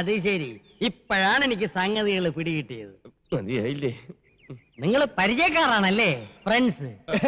അത് ശരി ഇപ്പോഴാണ് എനിക്ക് സംഗതികൾ പിടികിട്ടിയത് മതിയായില്ലേ നിങ്ങൾ പരിചയക്കാരാണല്ലേ ഫ്രണ്ട്സ്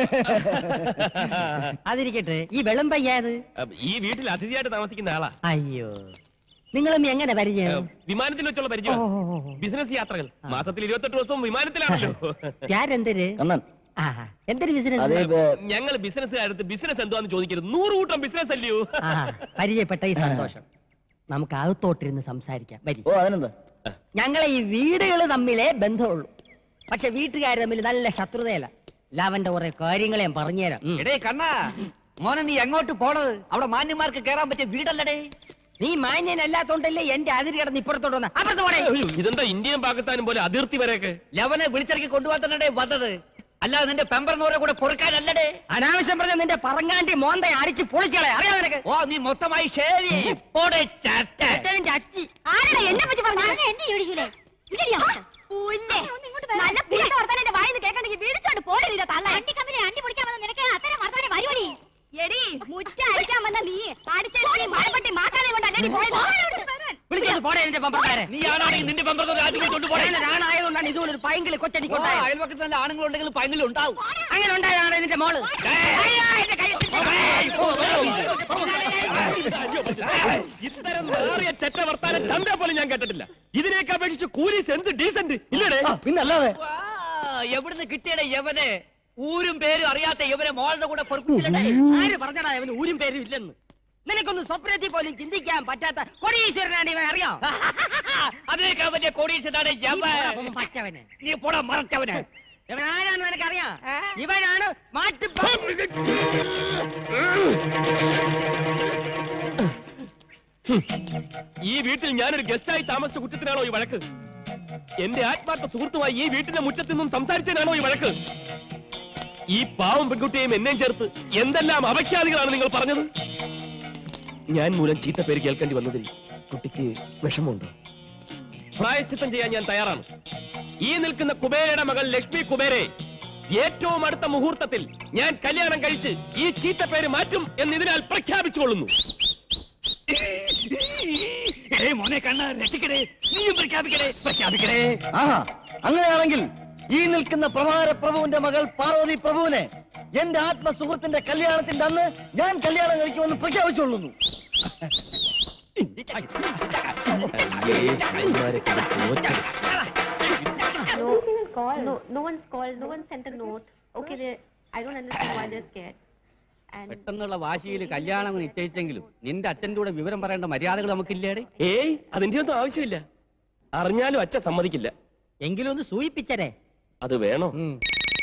അതിരിക്കട്ടെ ഈ വെള്ളം പയ്യാത് അപ്പൊ ഈ വീട്ടിൽ അതിഥിയായിട്ട് താമസിക്കുന്ന ആളാ അയ്യോ നിങ്ങളും എങ്ങനെ പരിചയം വിമാനത്തിൽ വെച്ചുള്ള പരിചയം ഓ, ഓ, ഓ. ബിസിനസ് യാത്രകൾ മാസത്തിൽ ഇരുപത്തെട്ട് ദിവസവും വിമാനത്തിലാണല്ലോ ഞാരെന്തര് കണ്ണൻ ആഹാ. എന്തൊരു അതേ ബിസിനസ് ബ- ഞങ്ങൾ ബിസിനസ്സുകാരത്ത് ബിസിനസ് എന്തുവാന്ന് ചോദിക്കരുത് നൂറ് കൂട്ടം ബിസിനസ് അല്ലയോ ആഹാ. പരിചയപ്പെട്ട ഈ സന്തോഷം നമുക്ക് അകത്തോട്ടിരുന്ന് സംസാരിക്കാം വരി ഓ അതിനെന്താ ഞങ്ങളെ ഈ വീടുകൾ തമ്മിലേ ബന്ധമുള്ളൂ പക്ഷെ വീട്ടുകാർ തമ്മിൽ നല്ല ശത്രുതയല്ല ലാവന്റെ കുറെ കാര്യങ്ങൾ ഞാൻ പറഞ്ഞുതരാം ഉം. എടേ കണ്ണാ മോനെ നീ എങ്ങോട്ട് പോണത് അവിടെ മാന്യന്മാർക്ക് കേറാൻ പറ്റിയ വീടല്ലടേ നീ മാന്യനല്ലാത്തോണ്ടല്ലേ എന്റെ അതിര് കിടന്ന് ഇപ്പുറത്തോട്ട് വന്ന അപ്പുറത്ത് പോടേ അയ്യോ, ഇതെന്താ ഇന്ത്യയും പാകിസ്ഥാനും പോലെ അതിർത്തി വരെയൊക്കെ ലവനെ വിളിച്ചിറക്കി കൊണ്ടുപോകാൻ തന്നെ വന്നത് അല്ലാതെ നിന്റെ പെമ്പറിനോരെ കൂടെ പൊറുക്കാനല്ലടേ അനാവശ്യം പറഞ്ഞ നിന്റെ പറങ്ങാണ്ടി മോന്ത അടിച്ച് പൊളിച്ചളെ അറിയാം നിനക്ക് ഓ നീ മൊത്തമായി ഷേരി പോടെ ചാറ്റ ചേട്ടന്റെ അച്ചി ആരാടാ എന്നെ പറ്റി പറഞ്ഞു എന്നെ ഇടിക്കൂലേ ഇടിയാ പുല്ലേ നല്ല പുള്ള വർത്താനം എന്റെ വായിന്ന് കേൾക്കണ്ടെങ്കിൽ വിളിച്ചോണ്ട് പോടില്ല തള്ള അണ്ടി കമ്പനി അണ്ടി പൊളിക്കാൻ വന്ന നിനക്ക് അത്തരം വർത്താനം വരുവടി എടി മുറ്റ അടിക്കാൻ വന്ന നീ അടിച്ചു മഴപ്പെട്ടി മാക്കാനെ കൊണ്ടല്ലേ പോയത് വിളിച്ചത് പോടേ എന്റെ പമ്പക്കാരെ നീ ആണാണെങ്കിൽ നിന്റെ പെമ്പറിനോട് ആദ്യം വിളിച്ചോണ്ട് പോടെ ആണായതുകൊണ്ടാണ് ഇതുപോലെ ഒരു പൈങ്കിളി ഓ, കൊച്ചടിക്കൊണ്ടായത് അയൽവക്കത്ത് നല്ല ആണുങ്ങളുണ്ടെങ്കിൽ പൈങ്കിലും ഉണ്ടാവും അങ്ങനെ ഉണ്ടായതാണ് എന്റെ മോള് അയ്യോ, എന്റെ കൈ- ഇത്തരം മാറിയ ചെറ്റ വർത്താനം ചന്ത പോലും ഞാൻ കേട്ടിട്ടില്ല ഇതിനേക്ക് അപേക്ഷിച്ച് കൂലീസ് എന്ത് ഡീസന്റ് ഇല്ലടേ ആ, പിന്നല്ലാതെ ആ, എവിടുന്ന് കിട്ടിയടേ യവനെ ഊരും പേരും അറിയാത്ത യവനെ മോളുടെ കൂടെ പൊറുപ്പിച്ചില്ലടേ ആര് പറഞ്ഞടാ അവന് ഊരും പേരും ഇല്ലെന്ന് നിനക്കൊന്നും സ്വപ്നത്തിൽ പോലും ചിന്തിക്കാൻ പറ്റാത്ത കൊടീശ്വരനാണ് ഇവൻ അറിയാം അതിനേക്കാൾ വലിയ കോടീശ്വരാണ് യവൻ പറ്റവന് നീ പോടാ മറച്ചവനെ ഇവൻ ആരാന്ന് നിനക്കറിയാം ഇവനാണ് മാറ്റി ഈ വീട്ടിൽ ഞാനൊരു ഗസ്റ്റായി താമസിച്ച കുറ്റത്തിനാണോ ഈ വഴക്ക് എന്റെ ആത്മാർത്ഥ സുഹൃത്തുമായി ഈ വീട്ടിന്റെ മുറ്റത്ത് നിന്നും സംസാരിച്ചതിനാണോ ഈ വഴക്ക് ഈ പാവം പെൺകുട്ടിയെയും എന്നെയും ചേർത്ത് എന്തെല്ലാം അപഖ്യാതികളാണ് നിങ്ങൾ പറഞ്ഞത് ഞാൻ മൂലം ചീത്ത പേര് കേൾക്കേണ്ടി വന്നതിൽ കുട്ടിക്ക് വിഷമമുണ്ടോ പ്രായശ്ചിത്തം ചെയ്യാൻ ഞാൻ തയ്യാറാണ് ഈ നിൽക്കുന്ന കുബേരയുടെ മകൾ ലക്ഷ്മി കുബേരെ ഏറ്റവും അടുത്ത മുഹൂർത്തത്തിൽ ഞാൻ കല്യാണം കഴിച്ച് ഈ ചീത്ത പേര് മാറ്റും എന്ന് ഇതിനാൽ പ്രഖ്യാപിച്ചുകൊള്ളുന്നു മോനെ കണ്ണ രക്ഷിക്കടേ നീയും പ്രഖ്യാപിക്കടേ പ്രഖ്യാപിക്കടേ ആഹാ അങ്ങനെയാണെങ്കിൽ ഈ നിൽക്കുന്ന പ്രഭാര പ്രഭുവിന്റെ മകൾ പാർവതി പ്രഭുവിനെ എന്റെ ആത്മസുഹൃത്തിന്റെ കല്യാണത്തിന്റെ അന്ന് ഞാൻ കല്യാണം കഴിക്കുമെന്ന് പ്രഖ്യാപിച്ചുകൊള്ളുന്നു No call. No, no one's called. No one sent a note. Okay, they, I don't understand why they're scared. And പെട്ടെന്നുള്ള വാശിയിൽ കല്യാണം നിശ്ചയിച്ചെങ്കിലും നിന്റെ അച്ഛൻ്റെ കൂടെ വിവരം പറയേണ്ട മര്യാദകൾ നമുക്കില്ലേടെ ഏയ് അതിന്റെ ഒന്നും ആവശ്യമില്ല അറിഞ്ഞാലും അച്ഛൻ സമ്മതിക്കില്ല എങ്കിലും ഒന്ന് സൂയിപ്പിച്ചരേ അത് വേണോ ഉം.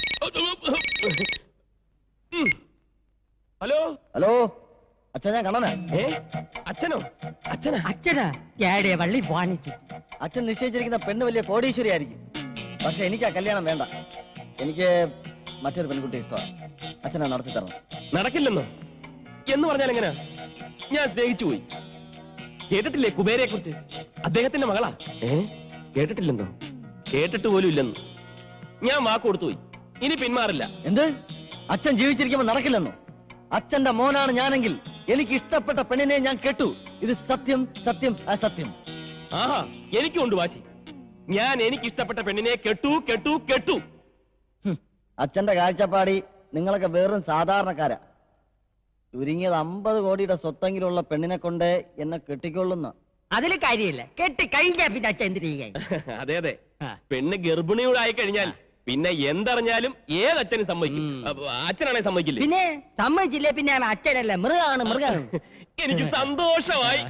ഹലോ ഹലോ അച്ഛൻ ഞാൻ കണ്ണനാ ഏ അച്ഛനോ അച്ഛനാ അച്ഛനാ ഏടെ വള്ളി വാണിച്ചു അച്ഛൻ നിശ്ചയിച്ചിരിക്കുന്ന പെണ്ണ് വലിയ കോടീശ്വരി ആയിരിക്കും പക്ഷെ എനിക്ക് ആ കല്യാണം വേണ്ട എനിക്ക് മറ്റൊരു പെൺകുട്ടി ഇഷ്ടമാണ് അച്ഛനെ നടത്തി തരണം നടക്കില്ലെന്നോ എന്ന് പറഞ്ഞാൽ എങ്ങനെയാ ഞാൻ സ്നേഹിച്ചു പോയി കേട്ടിട്ടില്ലേ കുബേരയെ കുറിച്ച് അദ്ദേഹത്തിന്റെ മകളാ ഏ കേട്ടിട്ടില്ലെന്നോ കേട്ടിട്ട് പോലും ഇല്ലെന്ന് ഞാൻ വാക്ക് കൊടുത്തു പോയി ഇനി പിന്മാറില്ല എന്ത് അച്ഛൻ ജീവിച്ചിരിക്കുമ്പോ നടക്കില്ലെന്നോ അച്ഛന്റെ മോനാണ് ഞാനെങ്കിൽ എനിക്ക് ഇഷ്ടപ്പെട്ട പെണ്ണിനെ ഞാൻ കെട്ടു ഇത് സത്യം സത്യം അസത്യം ആഹാ എനിക്കുണ്ട് വാശി ഞാൻ എനിക്ക് ഇഷ്ടപ്പെട്ട പെണ്ണിനെ കെട്ടു കെട്ടു കെട്ടു ഹും, അച്ഛന്റെ കാഴ്ചപ്പാടി നിങ്ങളൊക്കെ വെറും സാധാരണക്കാരാ ചുരുങ്ങിയത് അമ്പത് കോടിയുടെ സ്വത്തെങ്കിലുള്ള പെണ്ണിനെ കൊണ്ട് എന്നെ കെട്ടിക്കൊള്ളുന്ന അതില് കാര്യമില്ല കെട്ടി കഴിഞ്ഞാ പിന്നെ അച്ഛൻ എന്തിനു ചെയ്യാൻ അതെ അതെ ആ. പെണ്ണ് ഗർഭിണിയോട് ആയി കഴിഞ്ഞാൽ പിന്നെ എന്തറിഞ്ഞാലും ഏത് അച്ഛനും സമ്മതിക്കും ഉം. അപ്പൊ അച്ഛനാണെ സമ്മതിക്കില്ലേ പിന്നെ സമ്മതിച്ചില്ലേ പിന്നെ അവൻ അച്ഛനല്ല മൃഗമാണ് മൃഗം എനിക്ക് സന്തോഷമായി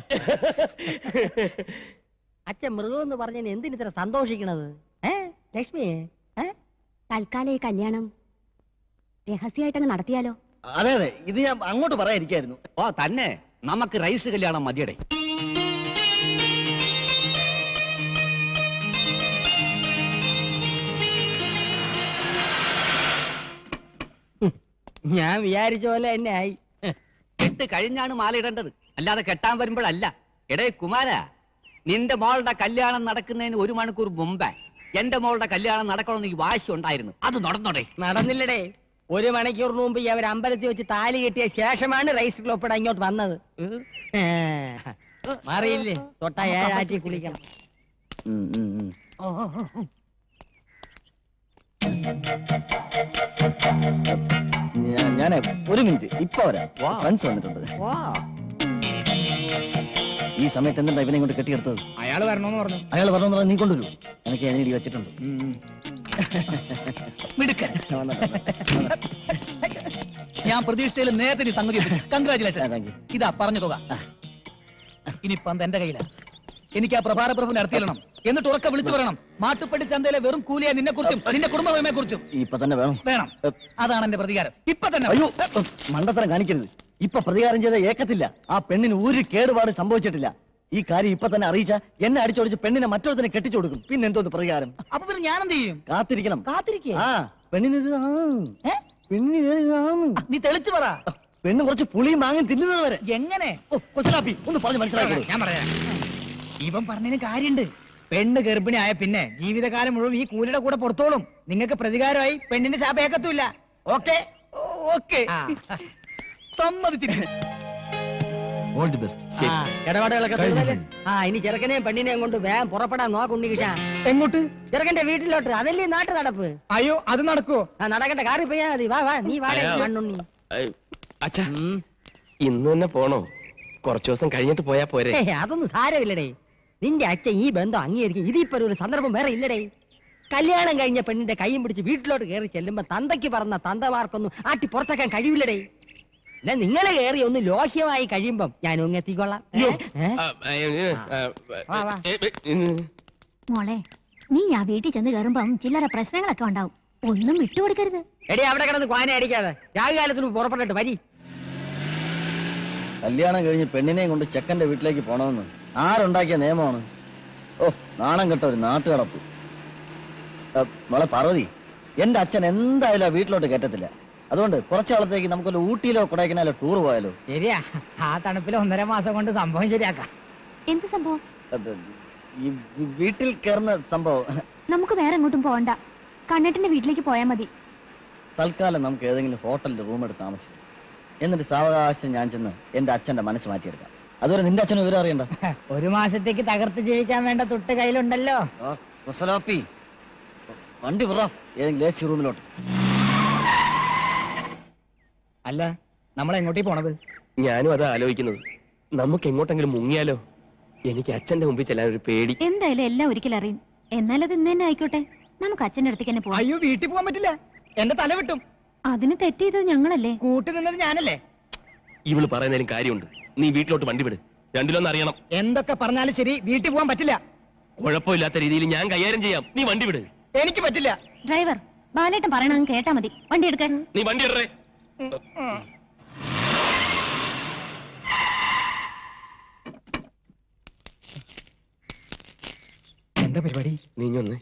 അച്ഛൻ മൃഗം എന്ന് പറഞ്ഞതിന് എന്തിന് ഇത്ര സന്തോഷിക്കണത് ഏ ലക്ഷ്മി ഏ തൽക്കാലം ഈ കല്യാണം രഹസ്യമായിട്ടങ്ങ് നടത്തിയാലോ അതെ അതെ ഇത് ഞാൻ അങ്ങോട്ട് പറയാതിരിക്കായിരുന്നു ഓ തന്നെ നമുക്ക് റൈസ് കല്യാണം മതിയടേ ഞാൻ വിചാരിച്ച പോലെ തന്നെ ആയി കെട്ട് കഴിഞ്ഞാണ് മാല ഇടേണ്ടത് അല്ലാതെ കെട്ടാൻ വരുമ്പോഴല്ല എടേ കുമാര നിന്റെ മോളുടെ കല്യാണം നടക്കുന്നതിന് ഒരു മണിക്കൂർ മുമ്പേ എന്റെ മോളുടെ കല്യാണം നടക്കണമെന്ന് ഈ വാശി ഉണ്ടായിരുന്നു അത് നടന്നോടെ നടന്നില്ലടേ ഒരു മണിക്കൂറിന് മുമ്പ് ഈ അവർ അമ്പലത്തിൽ വെച്ച് താലി കെട്ടിയ ശേഷമാണ് റൈസ് ക്ലോപ്പിട ഇങ്ങോട്ട് വന്നത് ഏ. മാറിയില്ലേ തൊട്ട ഏഴാറ്റി കുളിക്കണം ഉം, ഉം, ഉം. ഞാൻ- ഞാനേ ഒരു മിനിറ്റ് ഇപ്പൊ വരാം ഫ്രണ്ട്സ് വന്നിട്ടുണ്ട് ഈ സമയത്ത് എന്തുണ്ടാ ഇവനെ കൊണ്ട് കെട്ടിയെടുത്തത് അയാൾ വരണോന്ന് പറഞ്ഞു അയാൾ പറഞ്ഞു പറഞ്ഞാൽ നീ കൊണ്ടുവരൂ എനിക്ക് ഞാൻ ഇടി വെച്ചിട്ടുണ്ട് മിടുക്കൻ വന്നോ, വന്നോ. ഞാൻ പ്രതീക്ഷിച്ചതിൽ നേരത്തെ നീ സംഗതി ആ, കൺഗ്രാചുലേഷൻ thank you. ഇതാ പറഞ്ഞു തുക ഇനി പന്ത് എന്റെ കയ്യിലാ എനിക്ക് ആ പ്രഭാര പ്രഭുവിനെ അടുത്തിരണം എന്നിട്ട് ഉറക്കെ വിളിച്ചു പറയണം മാട്ടുപ്പെട്ടി ചന്തയിലെ വെറും കൂലിയ നിന്നെ കുറിച്ചും നിന്റെ കുടുംബമയെ കുറിച്ചും ഇപ്പൊ തന്നെ വേണം വേണം അതാണ് എന്റെ പ്രതികാരം ഇപ്പൊ തന്നെ അയ്യോ മണ്ടത്തരം കാണിക്കരുത് ഇപ്പൊ പ്രതികാരം ചെയ്ത ഏക്കത്തില്ല ആ പെണ്ണിന് ഒരു കേടുപാട് സംഭവിച്ചിട്ടില്ല ഈ കാര്യം ഇപ്പൊ തന്നെ അറിയിച്ച എന്നെ അടിച്ചോടിച്ച് പെണ്ണിനെ മറ്റൊരുത്തനെ കെട്ടിച്ചു കൊടുക്കും പിന്നെ എന്തോന്ന് പ്രതികാരം അപ്പൊ പിന്നെ ഞാൻ എന്ത് ചെയ്യും കാത്തിരിക്കണം കാത്തിരിക്കേ ആ പെണ്ണിന് ഇത് ആ. പെണ്ണിന് ഇത് ആ. നീ തെളിച്ചു പറ പെണ്ണ് കുറച്ച് പുളിയും മാങ്ങും തിന്നുന്നത് വരെ എങ്ങനെ ഓ കൊച്ചലാപ്പി ഒന്ന് പറഞ്ഞ് മനസ്സിലാക്കൂ ഞാൻ പറയാം ഇവൻ പറഞ്ഞതിന് കാര്യണ്ട് പെണ്ണ് ഗർഭിണി ആയ പിന്നെ ജീവിതകാലം മുഴുവൻ ഈ കൂലിയുടെ കൂടെ പുറത്തോളും നിങ്ങൾക്ക് പ്രതികാരമായി പെണ്ണിന്റെ ശാപേക്കത്തുമില്ല ഓക്കെ ഓക്കെ സമ്മതിച്ചിരിക്കുന്നു ഓൾ ദി ബെസ്റ്റ് ആ, ഇടപാടുകളൊക്കെ തീർന്നല്ലേ? ആ ഇനി ചെറുക്കനെയും പെണ്ണിനെയും കൊണ്ട് വേഗം പുറപ്പെടാൻ നോക്കുണ്ണി കിട്ടാ എങ്ങോട്ട് ചെറുക്കന്റെ വീട്ടിലോട്ട് അതല്ലേ നാട്ടു നടപ്പ് അയ്യോ അത് നടക്കുവോ ആ നടക്കട്ടെ കാറി പോയാ മതി വാ വാ നീ വാടേ അയ്യോ. മണ്ണുണ്ണി അച്ഛാ ഉം. ഇന്ന് തന്നെ പോണോ കുറച്ചു ദിവസം കഴിഞ്ഞിട്ട് പോയാ പോരെ ഏയ്, അതൊന്നും സാരമില്ലടേ നിന്റെ അച്ഛൻ ഈ ബന്ധം അംഗീകരിക്കും ഇതിപ്പോ ഒരു സന്ദർഭം വേറെ ഇല്ലടേ കല്യാണം കഴിഞ്ഞ പെണ്ണിന്റെ കൈയും പിടിച്ച് വീട്ടിലോട്ട് കയറി ചെല്ലുമ്പോ തന്തയ്ക്ക് പറഞ്ഞ തന്തമാർക്കൊന്നും ആട്ടി പുറത്താക്കാൻ കഴിയില്ലടേ അല്ല നിങ്ങളെ കയറി ഒന്ന് ലോഹ്യമായി കഴിയുമ്പം ഞാൻ ഒങ്ങെത്തിക്കൊള്ളാം ഏ? ഏ? ആ, ആ, ഏ, ആ, വാ, വാ. ഏ, ഏ, ഉം. മോളെ നീ ആ വീട്ടിൽ ചെന്ന് കയറുമ്പം ചില്ലറ പ്രശ്നങ്ങളൊക്കെ ഉണ്ടാവും ഒന്നും വിട്ടുകൊടുക്കരുത് എടി അവിടെ കിടന്ന് ക്വാന അടിക്കാതെ രാഗകാലത്തിന് പുറപ്പെട്ടിട്ട് വരി കല്യാണം കഴിഞ്ഞ് പെണ്ണിനെയും കൊണ്ട് ചെക്കന്റെ വീട്ടിലേക്ക് പോണമെന്ന് ആരുണ്ടാക്കിയ നിയമമാണ് ഓ നാണം കെട്ട ഒരു നാട്ടുകടപ്പ് ഏ, മോളെ പാർവതി എന്റെ അച്ഛൻ എന്തായാലും ആ വീട്ടിലോട്ട് കയറ്റത്തില്ല അതുകൊണ്ട് കുറച്ചു കാലത്തേക്ക് നമുക്കൊരു ഊട്ടിയിലോ കൊടൈക്കനാലോ ടൂർ പോയാലോ ശരിയാ ആ തണുപ്പിൽ ഒന്നര മാസം കൊണ്ട് സംഭവം ശരിയാക്കാം എന്ത് സംഭവം അത് ഈ വി- വീട്ടിൽ കയറുന്ന സംഭവം നമുക്ക് വേറെ എങ്ങോട്ടും പോകണ്ട കണ്ണേട്ടന്റെ വീട്ടിലേക്ക് പോയാൽ മതി തൽക്കാലം നമുക്ക് ഏതെങ്കിലും ഹോട്ടലിൽ റൂം എടുത്ത് താമസിക്കാം എന്നിട്ട് സാവകാശം ഞാൻ ചെന്ന് എന്റെ അച്ഛന്റെ മനസ്സ് മാറ്റിയെടുക്കാം അതുവരെ നിന്റെ അച്ഛനും വിവരം അറിയണ്ട ഒരു മാസത്തേക്ക് തകർത്ത് ജീവിക്കാൻ വേണ്ട തൊട്ട് കയ്യിലുണ്ടല്ലോ ആ, കുസലാപ്പി വണ്ടി വിറ ഏതെങ്കിലും എ സി റൂമിലോട്ട് അല്ല നമ്മൾ എങ്ങോട്ടേ പോണത് ഞാനും അതാ ആലോചിക്കുന്നത് നമുക്ക് എങ്ങോട്ടെങ്കിലും മുങ്ങിയാലോ എനിക്ക് അച്ഛന്റെ മുമ്പിൽ ചെല്ലാൻ ഒരു പേടി എന്തായാലും എല്ലാം ഒരിക്കലും അറിയും എന്നാൽ അത് ഇന്ന് തന്നെ ആയിക്കോട്ടെ നമുക്ക് അച്ഛന്റെ അടുത്തേക്ക് തന്നെ പോവാം അയ്യോ വീട്ടിൽ പോകാൻ പറ്റില്ല എന്റെ തല വെട്ടും അതിന് തെറ്റ് ചെയ്തത് ഞങ്ങളല്ലേ കൂട്ടി നിന്നത് ഞാനല്ലേ ഇവള് പറയുന്നതിലും കാര്യമുണ്ട് നീ വീട്ടിലോട്ട് വണ്ടി വിട് രണ്ടിലൊന്നും അറിയണം എന്തൊക്കെ പറഞ്ഞാലും ശരി വീട്ടിൽ പോകാൻ പറ്റില്ല കുഴപ്പമില്ലാത്ത രീതിയിൽ ഞാൻ കൈകാര്യം ചെയ്യാം നീ വണ്ടി വിട് എനിക്ക് പറ്റില്ല ഡ്രൈവർ ബാലേട്ടൻ പറയണത് കേട്ടാ മതി വണ്ടി എടുക്കാൻ നീ വണ്ടി ഇടറേ എന്താ പരിപാടി നീ ഒന്ന്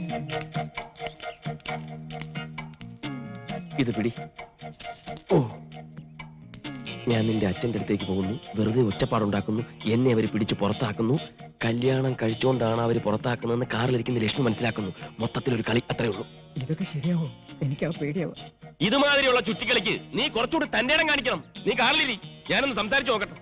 ഇത് പിടി ഓ ഞാൻ നിന്റെ അച്ഛന്റെ അടുത്തേക്ക് പോകുന്നു വെറുതെ ഒച്ചപ്പാടുണ്ടാക്കുന്നു എന്നെ അവര് പിടിച്ച് പുറത്താക്കുന്നു കല്യാണം കഴിച്ചുകൊണ്ടാണ് അവര് പുറത്താക്കുന്നതെന്ന് കാറിലിരിക്കുന്ന ലക്ഷ്മി മനസ്സിലാക്കുന്നു മൊത്തത്തിൽ ഒരു കളി അത്രേ ഉള്ളൂ ഇതൊക്കെ ശരിയാവോ എനിക്ക് ആ പേടിയാവോ ഇതുമാതിരിയുള്ള ചുറ്റിക്കളിക്ക് നീ കുറച്ചുകൂടി തന്റെ ഇടം കാണിക്കണം നീ കാറിലിരി ഞാനൊന്ന് സംസാരിച്ചു നോക്കട്ടെ